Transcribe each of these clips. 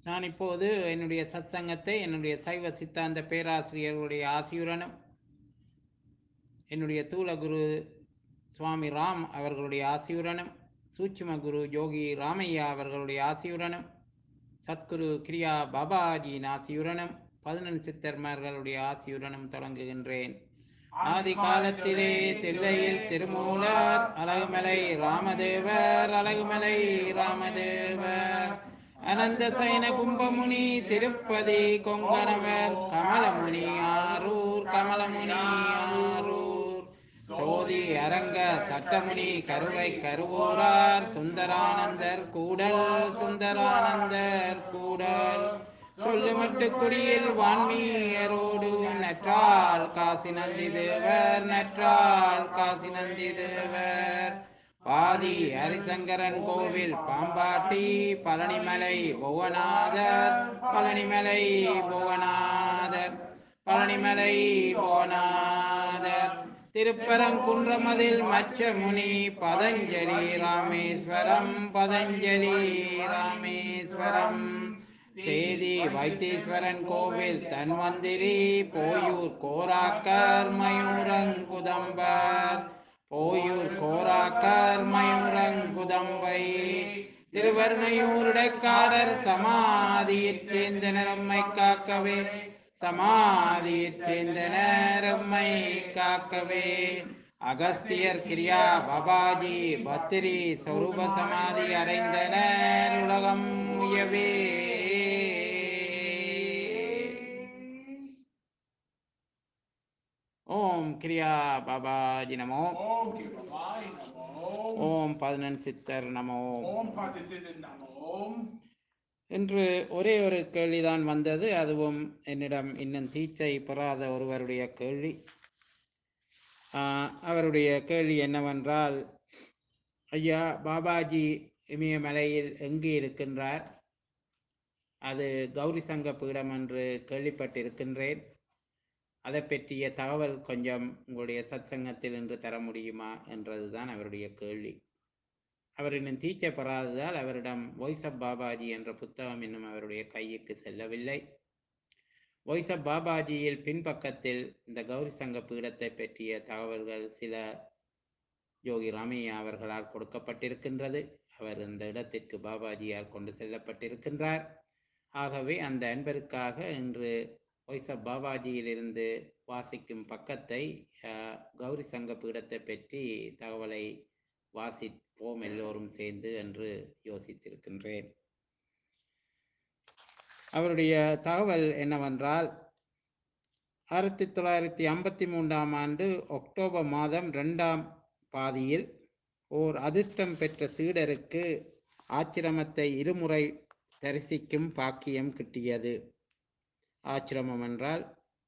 நான் இப்போது என்னுடைய சத்சங்கத்தை என்னுடைய சைவ சித்தாந்த பேராசிரியர்களுடைய ஆசியுடனும் என்னுடைய தூலகுரு சுவாமி ராம் அவர்களுடைய ஆசியுடனும் சூட்சும குரு யோகி ராமையா அவர்களுடைய ஆசியுடனும் சத்குரு கிரியா பாபாஜியின் ஆசியுடனும் பதினெண் சித்தர்மார்களுடைய ஆசியுடனும் தொடங்குகின்றேன் ஆதி காலத்திலே தில்லையில் திருமூலர் அழகுமலை ராமதேவர் அழகுமலை ராமதேவர் அனந்த சைன கும்பமுனி திருப்பதி கொங்கணவர் கமலமுனி ஆரூர் கமலமுனி ஆரூர் சோதி அரங்க சட்டமுனி கருவை கருவூரார் சுந்தரானந்தர் கூடல் சுந்தரானந்தர் கூடல் சொல்லுமட்டு குடியில் வான்மீயரோடு நற்றால் காசி நந்தி தேவர் நற்றால் காசி நந்தி தேவர் பாதி ஹரிசங்கரன் கோவில் பாம்பாட்டி பழனிமலை புவனாதர் பழனிமலை புவனாதர் பழனிமலை புவனாதர் திருப்பரங்குன்றமதில் மச்சமுனி பதஞ்சலி ராமேஸ்வரம் பதஞ்சலி ராமேஸ்வரம் சேதி வைத்தீஸ்வரன் கோவில் தன்வந்திரி போயூர் கோராக்கர் மயூரங்குதம்பர் போயூர் கோராக்கர் மயூரங்குதம்பை திருவர்ணையூருடைக்காரர் சமாதியிற் சேர்ந்தனர் அம்மை காக்கவே சமாதியிற் சேர்ந்தனர் அம்மை காக்கவே அகஸ்தியர் கிரியா பாபாஜி பத்திரி சொரூப சமாதி அடைந்தனர் உலகம் உயவே ஓம் கிரியா பாபாஜி நமோ ஓம் கிருபாய் நமோ ஓம் பதினெண் சித்தர் நமோ ஓம் பதித்திரு நமோம் இன்று ஒரே ஒரு கேள்விதான் வந்தது அதுவும் என்னிடம் இன்னும் தீச்சை பெறாத ஒருவருடைய கேள்வி ஆஹ், அவருடைய கேள்வி என்னவென்றால் ஐயா பாபாஜி இமயமலையில் எங்கு இருக்கின்றார் அது கௌரி சங்க பீடம் என்று கேள்விப்பட்டிருக்கின்றேன் அதை பற்றிய தகவல் கொஞ்சம் உங்களுடைய சத்சங்கத்தில் இன்று தர முடியுமா என்றதுதான் அவருடைய கேள்வி அவர் இன்னும் தீட்சை பெறாததால் அவரிடம் வாய்ஸ் ஆஃப் பாபாஜி என்ற புத்தகம் இன்னும் அவருடைய கைக்கு செல்லவில்லை வாய்ஸ் ஆஃப் பாபாஜியில் பின்பக்கத்தில் இந்த கௌரி சங்க பீடத்தை பற்றிய தகவல்கள் சில யோகி ராமையா அவர்களால் கொடுக்கப்பட்டிருக்கின்றது அவர் இந்த இடத்திற்கு பாபாஜியால் கொண்டு செல்லப்பட்டிருக்கின்றார் ஆகவே அந்த அன்பருக்காக இன்று வாய்ஸ் ஆஃப் பாபாஜியிலிருந்து வாசிக்கும் பக்கத்தை அஹ், கௌரி சங்க பீடத்தை பற்றி தகவலை வாசிப்போம் எல்லோரும் சேர்ந்து என்று யோசித்திருக்கின்றேன் அவருடைய தகவல் என்னவென்றால் ஆயிரத்தி தொள்ளாயிரத்தி ஐம்பத்தி மூன்றாம் ஆண்டு அக்டோபர் மாதம் ரெண்டாம் பாதியில் ஓர் அதிர்ஷ்டம் பெற்ற சீடருக்கு ஆச்சிரமத்தை இருமுறை தரிசிக்கும் பாக்கியம் கிட்டியது ஆச்சிரமம் என்றால்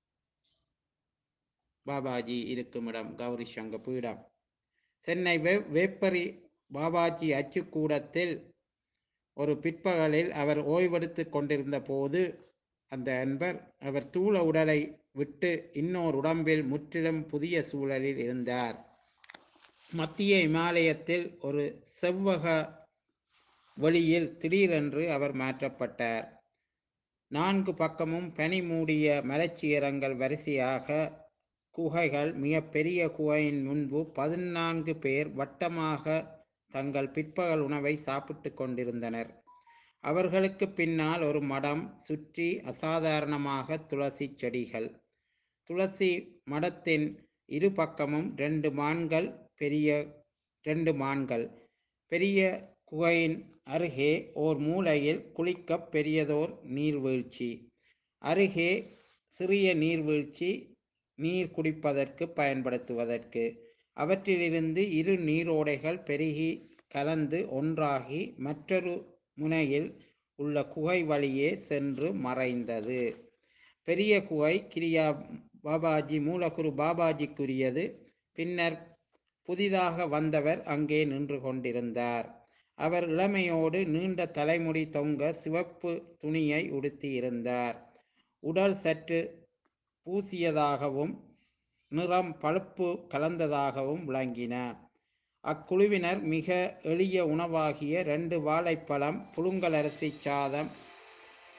பாபாஜி இருக்கும் இடம் கௌரி சங்க பீடம் சென்னை வே வேப்பரி பாபாஜி அச்சுக்கூடத்தில் ஒரு பிற்பகலில் அவர் ஓய்வெடுத்துக் கொண்டிருந்த போது அந்த அன்பர் அவர் தூள உடலை விட்டு இன்னொரு உடம்பில் முற்றிலும் புதிய சூழலில் இருந்தார் மத்திய இமாலயத்தில் ஒரு செவ்வக வெளியில் திடீரென்று அவர் மாற்றப்பட்டார் நான்கு பக்கமும் பனி மூடிய மலைச்சிகரங்கள் வரிசையாக குகைகள் மிக பெரிய குகையின் முன்பு பதினான்கு பேர் வட்டமாக தங்கள் பிற்பகல் உணவை சாப்பிட்டு கொண்டிருந்தனர் அவர்களுக்கு பின்னால் ஒரு மடம் சுற்றி அசாதாரணமாக துளசி செடிகள் துளசி மடத்தின் இரு பக்கமும் ரெண்டு மான்கள் பெரிய ரெண்டு மான்கள் பெரிய குகையின் அருகே ஓர் மூலையில் குளிக்க பெரியதோர் நீர்வீழ்ச்சி அருகே சிறிய நீர்வீழ்ச்சி நீர் குடிப்பதற்கு பயன்படுத்துவதற்கு அவற்றிலிருந்து இரு நீரோடைகள் பெருகி கலந்து ஒன்றாகி மற்றொரு முனையில் உள்ள குகை வழியே சென்று மறைந்தது பெரிய குகை கிரியா பாபாஜி மூலகுரு பாபாஜிக்குரியது பின்னர் புதிதாக வந்தவர் அங்கே நின்று கொண்டிருந்தார் அவர் இளமையோடு நீண்ட தலைமுடி தொங்க சிவப்பு துணியை உடுத்தியிருந்தார் உடல் சற்று பூசியதாகவும் நிறம் பழுப்பு கலந்ததாகவும் விளங்கின அக்குழுவினர் மிக எளிய உணவாகிய ரெண்டு வாழைப்பழம் புழுங்கலரிசி சாதம்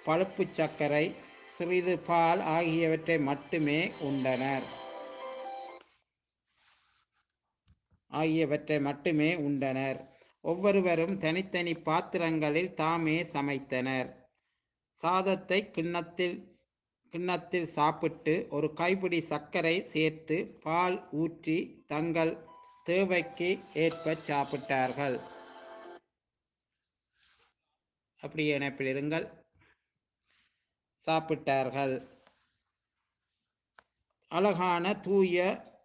பழுப்பு சர்க்கரை சிறிது பால் ஆகியவற்றை மட்டுமே உண்டனர் ஆகியவற்றை மட்டுமே உண்டனர் ஒவ்வொருவரும் தனித்தனி பாத்திரங்களில் தாமே சமைத்தனர் சாதத்தை கிண்ணத்தில் கிண்ணத்தில் சாப்பிட்டு ஒரு கைப்பிடி சர்க்கரை சேர்த்து பால் ஊற்றி தங்கள் தேவைக்கு ஏற்ப சாப்பிட்டார்கள் அப்படி இணைப்பில் இருங்கள் சாப்பிட்டார்கள் அழகான தூய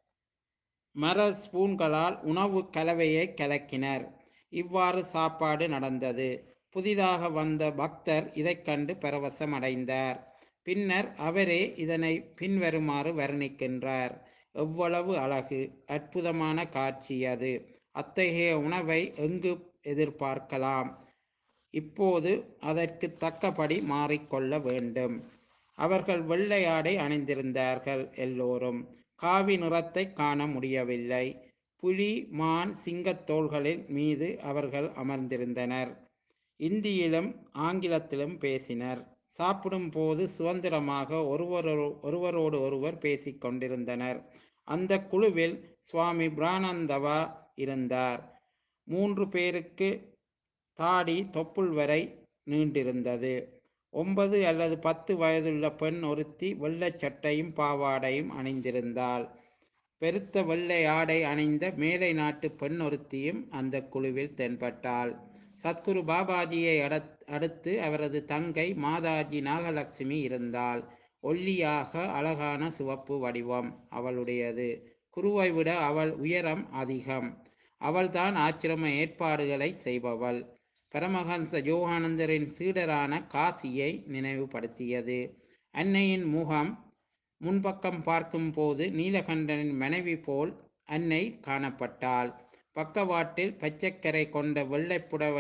மர ஸ்பூன்களால் உணவு கலவையை கலக்கினர் இவ்வாறு சாப்பாடு நடந்தது புதிதாக வந்த பக்தர் இதைக் கண்டு பரவசமடைந்தார் பின்னர் அவரே இதனை பின்வருமாறு வர்ணிக்கின்றார் எவ்வளவு அழகு அற்புதமான காட்சி அது அத்தகைய உணவை எங்கு எதிர்பார்க்கலாம் இப்போது அதற்கு தக்கபடி மாறிக்கொள்ள வேண்டும் அவர்கள் வெள்ளை ஆடை அணிந்திருந்தார்கள் எல்லோரும் காவி நிறத்தை காண முடியவில்லை புலி மான் சிங்கத் தோள்களின் மீது அவர்கள் அமர்ந்திருந்தனர் இந்தியிலும் ஆங்கிலத்திலும் பேசினர் சாப்பிடும் போது சுதந்திரமாக ஒருவரோ ஒருவரோடு ஒருவர் பேசிக் கொண்டிருந்தனர் அந்த குழுவில் சுவாமி பிரானந்தவா இருந்தார் மூன்று பேருக்கு தாடி தொப்புள் வரை நீண்டிருந்தது ஒன்பது அல்லது பத்து வயதுள்ள பெண் ஒருத்தி வெள்ளைச் சட்டையும் பாவாடையும் அணிந்திருந்தாள் பெருத்த வெள்ளை ஆடை அணிந்த மேலை நாட்டு பெண் ஒருத்தியும் அந்த குழுவில் தென்பட்டாள் சத்குரு பாபாஜியை அடத்- அடுத்து அவரது தங்கை மாதாஜி நாகலட்சுமி இருந்தாள் ஒல்லியாக அழகான சிவப்பு வடிவம் அவளுடையது குருவை விட அவள் உயரம் அதிகம் அவள்தான் ஆச்சிரம ஏற்பாடுகளை செய்பவள் பரமஹன்ச யோகானந்தரின் சீடரான காசியை நினைவுபடுத்தியது அன்னையின் முகம் முன்பக்கம் பார்க்கும்போது நீலகண்டனின் மனைவி போல் அன்னை காணப்பட்டாள் பக்கவாட்டில் பச்சைக்கரை கொண்ட வெள்ளைப் புடவை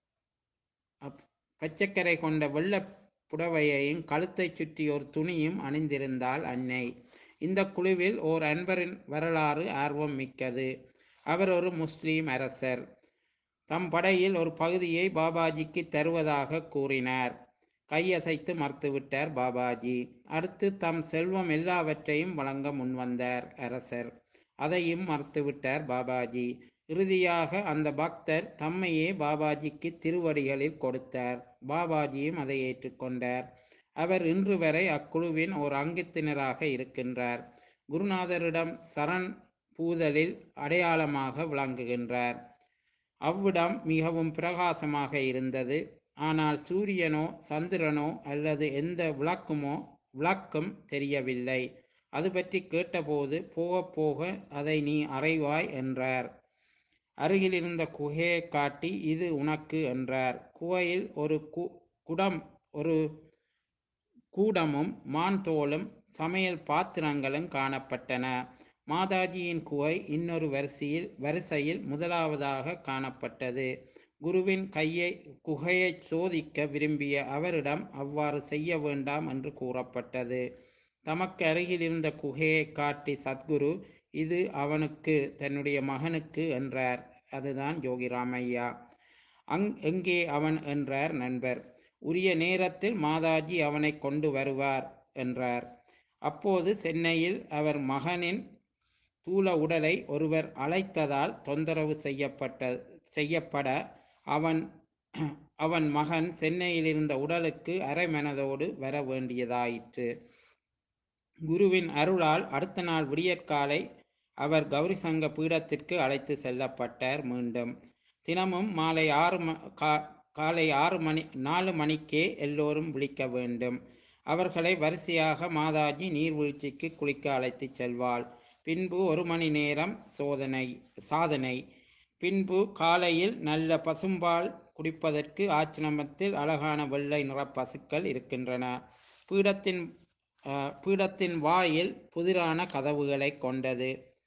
அப்- பச்சைக்கரை கொண்ட வெள்ளைப் புடவையையும் கழுத்தைச் சுற்றி ஒரு துணியும் அணிந்திருந்தாள் அன்னை இந்த குழுவில் ஓர் அன்பரின் வரலாறு ஆர்வம் மிக்கது அவர் ஒரு முஸ்லீம் அரசர் தம் படையில் ஒரு பகுதியை பாபாஜிக்கு தருவதாக கூறினார் கையசைத்து மறுத்துவிட்டார் பாபாஜி அடுத்து தம் செல்வம் எல்லாவற்றையும் வழங்க முன்வந்தார் அரசர் அதையும் மறுத்துவிட்டார் பாபாஜி இறுதியாக அந்த பக்தர் தம்மையே பாபாஜிக்கு திருவடிகளில் கொடுத்தார் பாபாஜியும் அதை ஏற்றுக்கொண்டார் அவர் இன்று வரை அக்குழுவின் ஒரு அங்கத்தினராக இருக்கின்றார் குருநாதரிடம் சரண் பூதலில் அடையாளமாக விளங்குகின்றார் அவ்விடம் மிகவும் பிரகாசமாக இருந்தது ஆனால் சூரியனோ சந்திரனோ அல்லது எந்த விளக்குமோ விளக்கும் தெரியவில்லை அது பற்றி கேட்டபோது போக போக அதை நீ அறைவாய் என்றார் அருகில் இருந்த குகையை காட்டி இது உனக்கு என்றார் குகையில் ஒரு கு குடம் ஒரு கூடமும் மான் தோலும் சமையல் பாத்திரங்களும் காணப்பட்டன மாதாஜியின் குகை இன்னொரு வரிசையில் வரிசையில் முதலாவதாக காணப்பட்டது குருவின் கையை குகையை சோதிக்க விரும்பிய அவரிடம் அவ்வாறு செய்ய வேண்டாம் என்று கூறப்பட்டது தமக்கு அருகில் இருந்த குகையை காட்டி சத்குரு இது அவனுக்கு தன்னுடைய மகனுக்கு என்றார் அதுதான் யோகிராமையா அங் எங்கே அவன் என்றார் நண்பர் உரிய நேரத்தில் மாதாஜி அவனை கொண்டு வருவார் என்றார் அப்போது சென்னையில் அவர் மகனின் தூல உடலை ஒருவர் அழைத்ததால் தொந்தரவு செய்யப்பட்ட செய்யப்பட அவன் அவன் மகன் சென்னையில் இருந்த உடலுக்கு அரைமனதோடு வர வேண்டியதாயிற்று குருவின் அருளால் அடுத்த நாள் விடியற்காலை அவர் கௌரி சங்க பீடத்திற்கு அழைத்து செல்லப்பட்டார் மீண்டும் தினமும் மாலை ஆறு ம கா- காலை ஆறு மணி நாலு மணிக்கே எல்லோரும் விழிக்க வேண்டும் அவர்களை வரிசையாக மாதாஜி நீர்வீழ்ச்சிக்கு குளிக்க அழைத்துச் செல்வாள் பின்பு ஒரு மணி நேரம் சோதனை சாதனை பின்பு காலையில் நல்ல பசும்பால் குடிப்பதற்கு ஆச்சிரமத்தில் அழகான வெள்ளை நிற பசுக்கள் இருக்கின்றன பீடத்தின் அஹ், பீடத்தின் வாயில் புதிரான கதவுகளை கொண்டது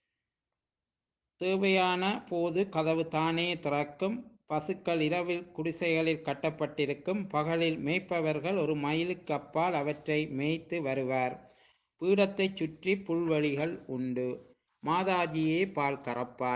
தேவையான போது கதவு தானே திறக்கும் பசுக்கள் இரவில் குடிசைகளில் கட்டப்பட்டிருக்கும் பகலில் மேய்ப்பவர்கள் ஒரு மைலுக்கு அப்பால் அவற்றை மேய்த்து வருவார் பீடத்தைச் சுற்றி புல்வெளிகள் உண்டு மாதாஜியே பால் கறப்பாள்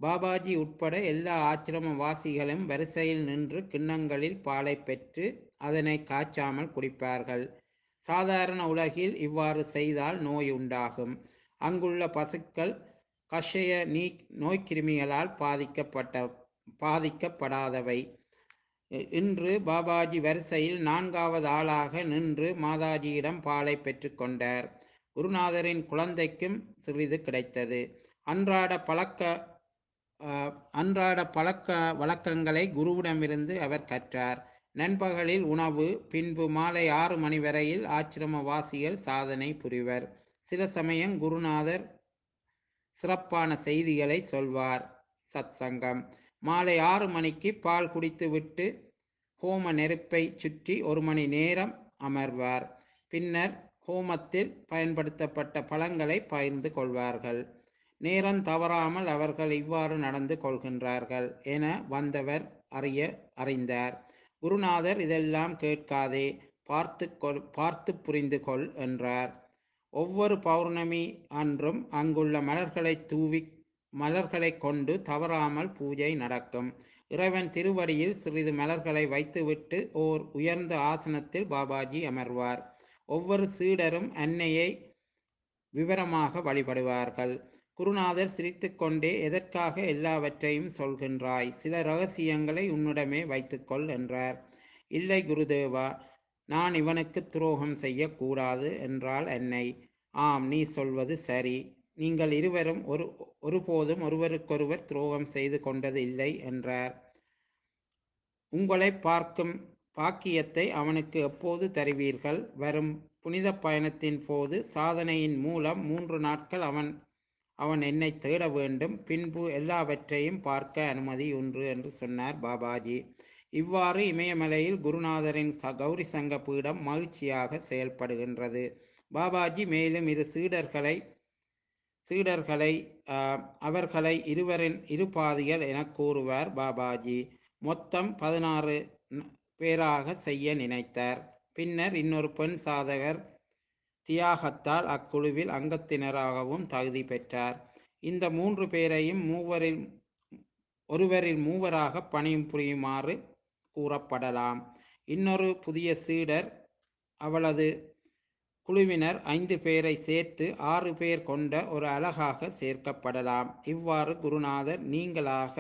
பாபாஜி உட்பட எல்லா ஆச்சிரம வாசிகளும் வரிசையில் நின்று கிண்ணங்களில் பாலை பெற்று அதனை காய்ச்சாமல் குடிப்பார்கள் சாதாரண உலகில் இவ்வாறு செய்தால் நோய் உண்டாகும் அங்குள்ள பசுக்கள் கஷய நீ நோய்க்கிருமிகளால் பாதிக்கப்பட்ட பாதிக்கப்படாதவை இ- இன்று பாபாஜி வரிசையில் நான்காவது ஆளாக நின்று மாதாஜியிடம் பாலை பெற்றுக்கொண்டார் குருநாதரின் குழந்தைக்கும் சிறிது கிடைத்தது அன்றாட பழக்க அஹ், அன்றாட பழக்க வழக்கங்களை குருவிடமிருந்து அவர் கற்றார் நண்பகலில் உணவு பின்பு மாலை ஆறு மணி வரையில் ஆச்சிரமவாசிகள் சாதனை புரிவர் சில சமயம் குருநாதர் சிறப்பான செய்திகளை சொல்வார் சத்சங்கம் மாலை ஆறு மணிக்கு பால் குடித்துவிட்டு ஹோம நெருப்பை சுற்றி ஒரு மணி நேரம் அமர்வார் பின்னர் ஹோமத்தில் பயன்படுத்தப்பட்ட பழங்களை பகிர்ந்து கொள்வார்கள் நேரம் தவறாமல் அவர்கள் இவ்வாறு நடந்து கொள்கின்றார்கள் என வந்தவர் அறிய அறிந்தார் குருநாதர் இதெல்லாம் கேட்காதே பார்த்து கொள் பார்த்து புரிந்து கொள் என்றார் ஒவ்வொரு பௌர்ணமி அன்றும் அங்குள்ள மலர்களை தூவி மலர்களை கொண்டு தவறாமல் பூஜை நடக்கும் இறைவன் திருவடியில் சிறிது மலர்களை வைத்துவிட்டு ஓர் உயர்ந்த ஆசனத்தில் பாபாஜி அமர்வார் ஒவ்வொரு சீடரும் அன்னையை விவரமாக வழிபடுவார்கள் குருநாதர் சிரித்துக்கொண்டே எதற்காக எல்லாவற்றையும் சொல்கின்றாய் சில ரகசியங்களை உன்னிடமே வைத்துக்கொள் என்றார் இல்லை குருதேவா நான் இவனுக்கு துரோகம் செய்யக்கூடாது என்றாள் அன்னை ஆம் நீ சொல்வது சரி நீங்கள் இருவரும் ஒரு ஒருபோதும் ஒருவருக்கொருவர் துரோகம் செய்து கொண்டது இல்லை என்றார் உங்களை பார்க்கும் பாக்கியத்தை அவனுக்கு எப்போது தருவீர்கள் வரும் புனித பயணத்தின் போது சாதனையின் மூலம் மூன்று நாட்கள் அவன் அவன் என்னை தேட வேண்டும் பின்பு எல்லாவற்றையும் பார்க்க அனுமதி உண்டு என்று சொன்னார் பாபாஜி இவ்வாறு இமயமலையில் குருநாதரின் ச கௌரி சங்க பீடம் மகிழ்ச்சியாக செயல்படுகின்றது பாபாஜி மேலும் இரு சீடர்களை சீடர்களை ஆஹ், அவர்களை இருவரின் இரு பாதிகள் என கூறுவார் பாபாஜி மொத்தம் பதினாறு பேராக செய்ய நினைத்தார் பின்னர் இன்னொரு பெண் சாதகர் தியாகத்தால் அக்குழுவில் அங்கத்தினராகவும் தகுதி பெற்றார் இந்த மூன்று பேரையும் மூவரில் ஒருவரில் மூவராக பணியும் புரியுமாறு கூறப்படலாம் இன்னொரு புதிய சீடர் அவளது குழுவினர் ஐந்து பேரை சேர்த்து ஆறு பேர் கொண்ட ஒரு அலகாக சேர்க்கப்படலாம் இவ்வாறு குருநாதர் நீங்களாக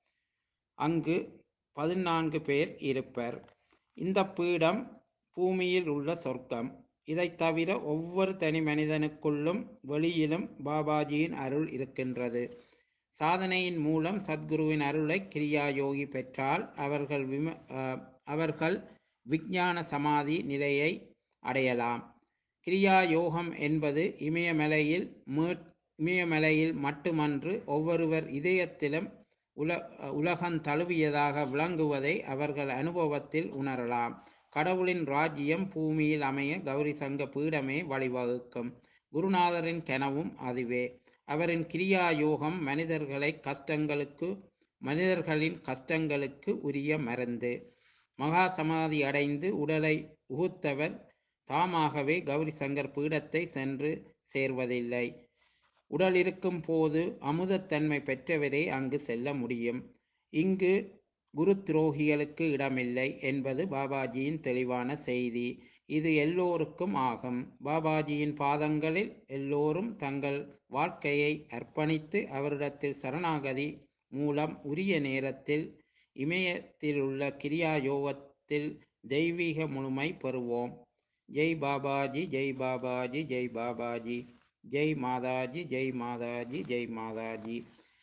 அங்கு பதினான்கு பேர் இருப்பர் இந்த பீடம் பூமியில் உள்ள சொர்க்கம் இதைத் தவிர ஒவ்வொரு தனி மனிதனுக்குள்ளும் வெளியிலும் பாபாஜியின் அருள் இருக்கின்றது சாதனையின் மூலம் சத்குருவின் அருளை கிரியா யோகி பெற்றால் அவர்கள் விம அஹ், அவர்கள் விஞ்ஞான சமாதி நிலையை அடையலாம் கிரியா யோகம் என்பது இமயமலையில் மீட் இமயமலையில் மட்டுமன்று ஒவ்வொருவர் இதயத்திலும் உல உலகம் தழுவியதாக விளங்குவதை அவர்கள் அனுபவத்தில் உணரலாம் கடவுளின் ராஜ்யம் பூமியில் அமைய கௌரி சங்க பீடமே வழிவகுக்கும் குருநாதரின் கனவும் அதுவே அவரின் கிரியா யோகம் மனிதர்களை கஷ்டங்களுக்கு மனிதர்களின் கஷ்டங்களுக்கு உரிய மருந்து மகா சமாதி அடைந்து உடலை உகுத்தவர் தாமாகவே கௌரி சங்கர் பீடத்தை சென்று சேர்வதில்லை உடல் இருக்கும் போது அமுதத்தன்மை பெற்றவரே அங்கு செல்ல முடியும் இங்கு குரு துரோகிகளுக்கு இடமில்லை என்பது பாபாஜியின் தெளிவான செய்தி இது எல்லோருக்கும் ஆகும் பாபாஜியின் பாதங்களில் எல்லோரும் தங்கள் வாழ்க்கையை அர்ப்பணித்து அவரிடத்தில் சரணாகதி மூலம் உரிய நேரத்தில் இமயத்திலுள்ள கிரியா யோகத்தில் தெய்வீக முழுமை பெறுவோம் ஜெய் பாபாஜி ஜெய் பாபாஜி ஜெய் பாபாஜி ஜெய் மாதாஜி ஜெய் மாதாஜி ஜெய் மாதாஜி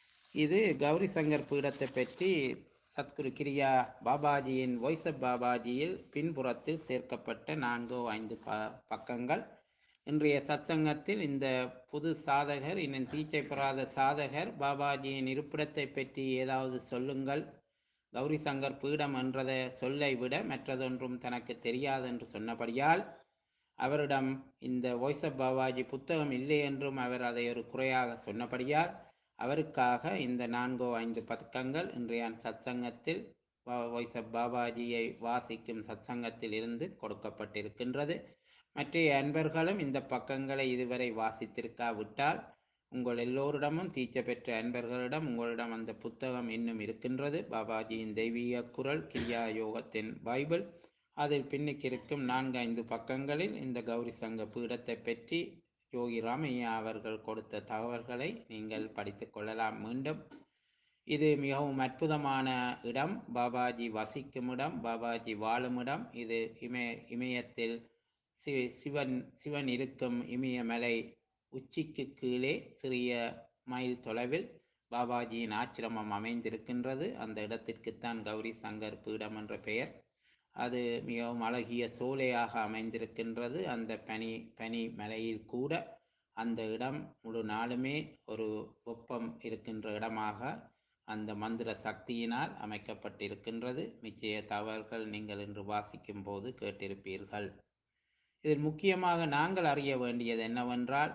இது கௌரி சங்கர் பீடத்தை பற்றி சத்குரு கிரியா பாபாஜியின் வாய்ஸ் ஆஃப் பாபாஜியில் பின்புறத்தில் சேர்க்கப்பட்ட நான்கோ ஐந்து ப பக்கங்கள் இன்றைய சத்சங்கத்தில் இந்த புது சாதகர் இன்னும் தீச்சை பெறாத சாதகர் பாபாஜியின் இருப்பிடத்தை பற்றி ஏதாவது சொல்லுங்கள் கௌரி சங்கர் பீடம் என்றதை சொல்லை விட மற்றதொன்றும் தனக்கு தெரியாது என்று சொன்னபடியால் அவரிடம் இந்த வாய்ஸ் ஆஃப் பாபாஜி புத்தகம் இல்லை என்றும் அவர் அதை ஒரு குறையாக சொன்னபடியால் அவருக்காக இந்த நான்கோ ஐந்து பதக்கங்கள் இன்றைய சத்சங்கத்தில் வாய்ஸ் ஆஃப் பாபாஜியை வாசிக்கும் சத்சங்கத்தில் இருந்து கொடுக்கப்பட்டிருக்கின்றது மற்ற அன்பர்களும் இந்த பக்கங்களை இதுவரை வாசித்திருக்காவிட்டால் உங்கள் எல்லோரிடமும் தீட்சை பெற்ற அன்பர்களிடம் உங்களிடம் அந்த புத்தகம் இன்னும் இருக்கின்றது பாபாஜியின் தெய்வீக குரல் கிரியா யோகத்தின் பைபிள் அதில் பின்னுக்கு இருக்கும் நான்கு ஐந்து பக்கங்களில் இந்த கௌரி சங்க பீடத்தை பற்றி யோகி ராமையா அவர்கள் கொடுத்த தகவல்களை நீங்கள் படித்துக் கொள்ளலாம் மீண்டும் இது மிகவும் அற்புதமான இடம் பாபாஜி வசிக்கும் இடம் பாபாஜி வாழும் இடம் இது இமய இமயத்தில் சி சிவன் சிவன் இருக்கும் இமயமலை உச்சிக்கு கீழே சிறிய மைல் தொலைவில் பாபாஜியின் ஆச்சிரமம் அமைந்திருக்கின்றது அந்த இடத்திற்குத்தான் கௌரி சங்கர் பீடம் என்ற பெயர் அது மிகவும் அழகிய சோலையாக அமைந்திருக்கின்றது அந்த பனி பனி மலையில் கூட அந்த இடம் முழு நாளுமே ஒரு வெப்பம் இருக்கின்ற இடமாக அந்த மந்திர சக்தியினால் அமைக்கப்பட்டிருக்கின்றது நிச்சய தவறுகள் நீங்கள் இன்று வாசிக்கும் போது கேட்டிருப்பீர்கள் இதில் முக்கியமாக நாங்கள் அறிய வேண்டியது என்னவென்றால்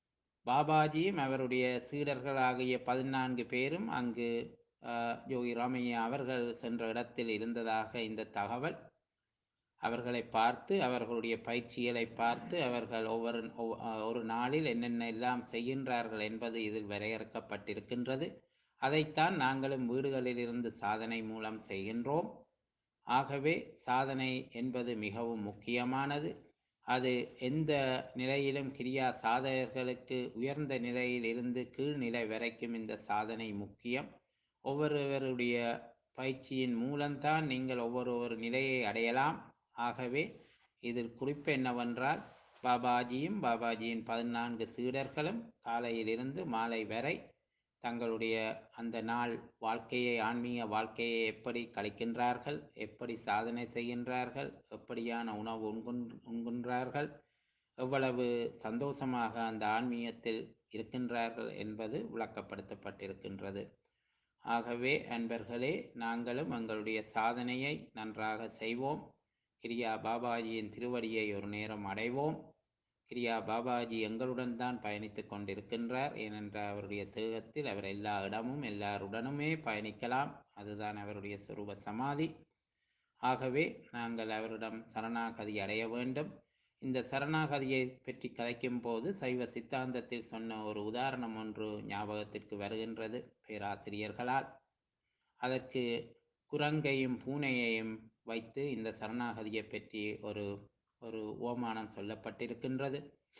பாபாஜியும் அவருடைய சீடர்களாகிய பதினான்கு பேரும் அங்கு ஆஹ், யோகி ராமையா அவர்கள் சென்ற இடத்தில் இருந்ததாக இந்த தகவல் அவர்களை பார்த்து அவர்களுடைய பயிற்சிகளை பார்த்து அவர்கள் ஒவ்வொரு ஒவ்- ஆஹ், ஒரு நாளில் என்னென்ன எல்லாம் செய்கின்றார்கள் என்பது இதில் வரையறுக்கப்பட்டிருக்கின்றது அதைத்தான் நாங்களும் வீடுகளிலிருந்து சாதனை மூலம் செய்கின்றோம் ஆகவே சாதனை என்பது மிகவும் முக்கியமானது அது எந்த நிலையிலும் கிரியா சாதகர்களுக்கு உயர்ந்த நிலையில் இருந்து கீழ்நிலை வரைக்கும் இந்த சாதனை முக்கியம் ஒவ்வொருவருடைய பயிற்சியின் மூலம்தான் நீங்கள் ஒவ்வொரு ஒரு நிலையை அடையலாம் ஆகவே இதில் குறிப்பு என்னவென்றால் பாபாஜியும் பாபாஜியின் பதினான்கு சீடர்களும் காலையிலிருந்து மாலை வரை தங்களுடைய அந்த நாள் வாழ்க்கையை ஆன்மீக வாழ்க்கையை எப்படி கழிக்கின்றார்கள் எப்படி சாதனை செய்கின்றார்கள் எப்படியான உணவு உண்குன் உண்கின்றார்கள் எவ்வளவு சந்தோஷமாக அந்த ஆன்மீகத்தில் இருக்கின்றார்கள் என்பது விளக்கப்படுத்தப்பட்டிருக்கின்றது ஆகவே அன்பர்களே நாங்களும் எங்களுடைய சாதனையை நன்றாக செய்வோம் கிரியா பாபாஜியின் திருவடியை ஒரு நேரம் அடைவோம் கிரியா பாபாஜி எங்களுடன் தான் பயணித்துக் கொண்டிருக்கின்றார் ஏனென்றால் அவருடைய தேகத்தில் அவர் எல்லா இடமும் எல்லாருடனுமே பயணிக்கலாம் அதுதான் அவருடைய சொரூப சமாதி ஆகவே நாங்கள் அவரிடம் சரணாகதி அடைய வேண்டும் இந்த சரணாகதியை பற்றி கதைக்கும் போது சைவ சித்தாந்தத்தில் சொன்ன ஒரு உதாரணம் ஒன்று ஞாபகத்திற்கு வருகின்றது பேராசிரியர்களால் அதற்கு குரங்கையும் பூனையையும் வைத்து இந்த சரணாகதியை பற்றி ஒரு ஒரு ஓமானம் சொல்லப்பட்டிருக்கின்றது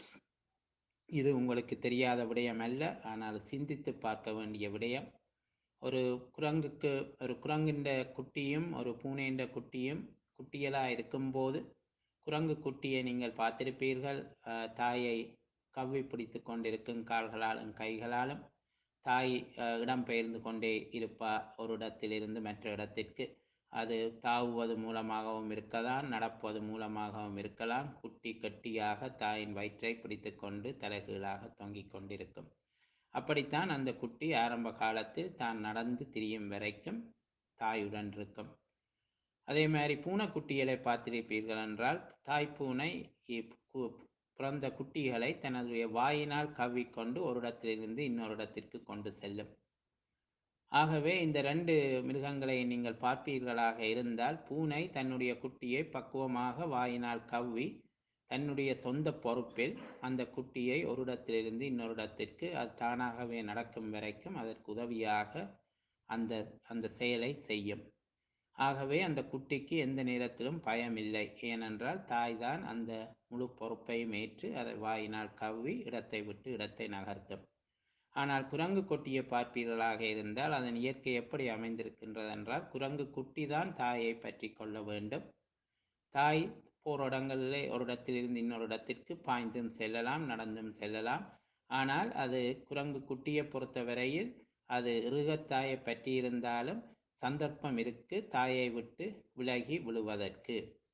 இது உங்களுக்கு தெரியாத விடயம் அல்ல ஆனால் சிந்தித்து பார்க்க வேண்டிய விடயம் ஒரு குரங்குக்கு ஒரு குரங்கின்ற குட்டியும் ஒரு பூனைன்ற குட்டியும் குட்டியலாக இருக்கும்போது குரங்கு குட்டியை நீங்கள் பார்த்திருப்பீர்கள் அஹ், தாயை கவ்வி பிடித்து கொண்டிருக்கும் கால்களாலும் கைகளாலும் தாய் அஹ், இடம்பெயர்ந்து கொண்டே இருப்பா ஒரு இடத்திலிருந்து மற்ற இடத்திற்கு அது தாவுவது மூலமாகவும் இருக்கலாம் நடப்பது மூலமாகவும் இருக்கலாம் குட்டி கட்டியாக தாயின் வயிற்றை பிடித்துக்கொண்டு தலைகீழாக தொங்கிக் கொண்டிருக்கும் அப்படித்தான் அந்த குட்டி ஆரம்ப காலத்தில் தான் நடந்து திரியும் வரைக்கும் தாயுடன் இருக்கும் அதே மாதிரி பூனைக்குட்டிகளை பார்த்திருப்பீர்கள் என்றால் தாய் பூனை இ- கு- பிறந்த குட்டிகளை தனதுடைய வாயினால் கவ்விக்கொண்டு ஒரு இடத்திலிருந்து இன்னொரு இடத்திற்கு கொண்டு செல்லும் ஆகவே இந்த ரெண்டு மிருகங்களை நீங்கள் பார்ப்பீர்களாக இருந்தால் பூனை தன்னுடைய குட்டியை பக்குவமாக வாயினால் கவ்வி தன்னுடைய சொந்த பொறுப்பில் அந்த குட்டியை ஒரு இடத்திலிருந்து இன்னொரு இடத்திற்கு அது தானாகவே நடக்கும் வரைக்கும் அதற்கு உதவியாக அந்த அந்த செயலை செய்யும் ஆகவே அந்த குட்டிக்கு எந்த நேரத்திலும் பயம் இல்லை ஏனென்றால் தாய்தான் அந்த முழு பொறுப்பையும் ஏற்று அதை வாயினால் கவ்வி இடத்தை விட்டு இடத்தை நகர்த்தும் ஆனால் குரங்கு கொட்டியை பார்ப்பீர்களாக இருந்தால் அதன் இயற்கை எப்படி அமைந்திருக்கின்றது என்றால் குரங்கு குட்டி தான் தாயை பற்றி கொள்ள வேண்டும் தாய் போர் இடங்களிலே ஒரு இடத்திலிருந்து இன்னொரு இடத்திற்கு பாய்ந்தும் செல்லலாம் நடந்தும் செல்லலாம் ஆனால் அது குரங்கு குட்டியை பொறுத்தவரையில் அது இறுகத்தாயை பற்றி இருந்தாலும் சந்தர்ப்பம் இருக்கு தாயை விட்டு விலகி விழுவதற்கு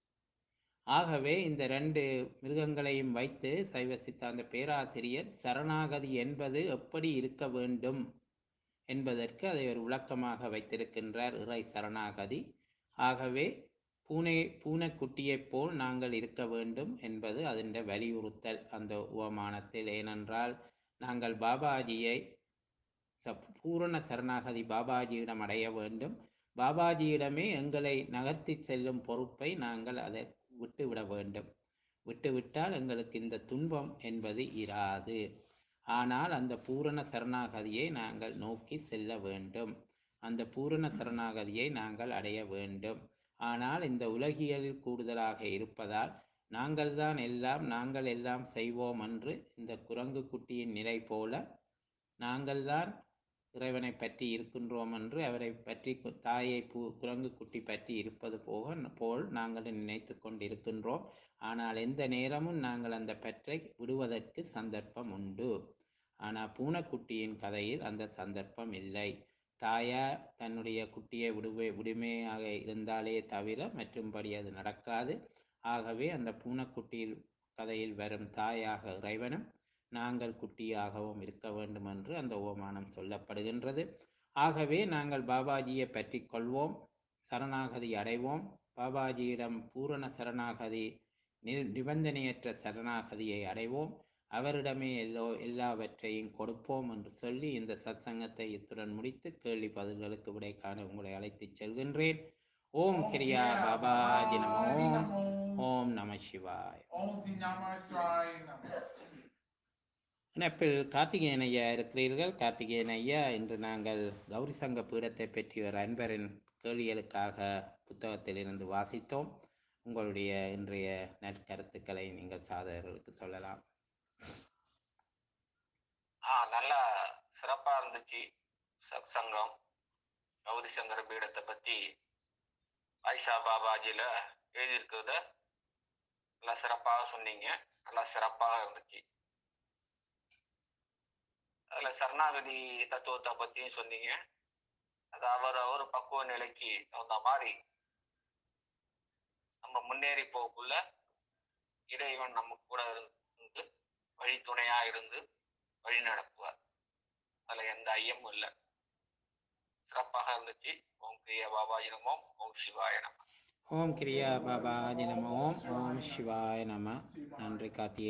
ஆகவே இந்த ரெண்டு மிருகங்களையும் வைத்து சைவ சித்தாந்த பேராசிரியர் சரணாகதி என்பது எப்படி இருக்க வேண்டும் என்பதற்கு அதை ஒரு விளக்கமாக வைத்திருக்கின்றார் இறை சரணாகதி ஆகவே பூனை பூனைக்குட்டியைப் போல் நாங்கள் இருக்க வேண்டும் என்பது அதன் வலியுறுத்தல் அந்த உவமானத்தில் ஏனென்றால் நாங்கள் பாபாஜியை ச- பூரண சரணாகதி பாபாஜியிடம் அடைய வேண்டும் பாபாஜியிடமே எங்களை நகர்த்தி செல்லும் பொறுப்பை நாங்கள் அதை விட்டுவிட வேண்டும் விட்டுவிட்டால் எங்களுக்கு இந்த துன்பம் என்பது இராது ஆனால் அந்த பூரண சரணாகதியை நாங்கள் நோக்கி செல்ல வேண்டும் அந்த பூரண சரணாகதியை நாங்கள் அடைய வேண்டும் ஆனால் இந்த உலகியலில் கூடுதலாக இருப்பதால் நாங்கள்தான் எல்லாம் நாங்கள் எல்லாம் செய்வோம் என்று இந்த குரங்கு குட்டியின் நிலை போல நாங்கள்தான் இறைவனை பற்றி இருக்கின்றோம் என்று அவரை பற்றி கு- தாயை பூ குரங்கு குட்டி பற்றி இருப்பது போக போல் நாங்கள் நினைத்து கொண்டிருக்கின்றோம் ஆனால் எந்த நேரமும் நாங்கள் அந்த பற்றை விடுவதற்கு சந்தர்ப்பம் உண்டு ஆனால் பூனைக்குட்டியின் கதையில் அந்த சந்தர்ப்பம் இல்லை தாயார் தன்னுடைய குட்டியை விடுவே விடுமையாக இருந்தாலே தவிர மற்றும்படி அது நடக்காது ஆகவே அந்த பூனைக்குட்டியில் கதையில் வரும் தாயாக இறைவனும் நாங்கள் குட்டியாகவும் இருக்க வேண்டும் என்று அந்த ஓமானம் சொல்லப்படுகின்றது ஆகவே நாங்கள் பாபாஜியை பற்றி கொள்வோம் சரணாகதி அடைவோம் பாபாஜியிடம் பூரண சரணாகதி நி- நிபந்தனையற்ற சரணாகதியை அடைவோம் அவரிடமே எல்லோ எல்லாவற்றையும் கொடுப்போம் என்று சொல்லி இந்த சத்சங்கத்தை இத்துடன் முடித்து கேள்வி பதில்களுக்கு விடை காண உங்களை அழைத்துச் செல்கின்றேன் ஓம் கிரியா பாபாஜி நமோ ஓம் நம சிவாய் Om Sri Namah Shivaya Namah. இணைப்பில் கார்த்திகேயன் ஐயா இருக்கிறீர்கள் கார்த்திகேயன் ஐயா இன்று நாங்கள் கௌரி சங்க பீடத்தை பற்றி ஒரு அன்பரின் கேள்விகளுக்காக புத்தகத்திலிருந்து வாசித்தோம் உங்களுடைய இன்றைய நற்கருத்துக்களை நீங்கள் சாதகர்களுக்கு சொல்லலாம் ஆ நல்லா சிறப்பா இருந்துச்சு சத் சங்கம் கௌரி சங்கர பீடத்தை பத்தி ஐஷா பாபாஜில எழுதியிருக்கிறத நல்லா சிறப்பாக சொன்னீங்க நல்லா சிறப்பாக இருந்துச்சு அதுல சரணாகதி தத்துவத்தை பத்தியும் சொன்னீங்க அது அவர் அவர் பக்குவ நிலைக்கு தகுந்த மாதிரி நம்ம முன்னேறி போகக்குள்ள இறைவன் நம்ம கூட இருந்து வழித்துணையா இருந்து வழி நடத்துவார் அதுல எந்த ஐயமும் இல்லை சிறப்பாக இருந்துச்சு ஓம் கிரிய பாபாஜி நமோம் ஓம் சிவாய நம ஓம் கிரியா பாபாஜி நம ஓம் ஓம் சிவாய நம நன்றி கார்த்திகேயன்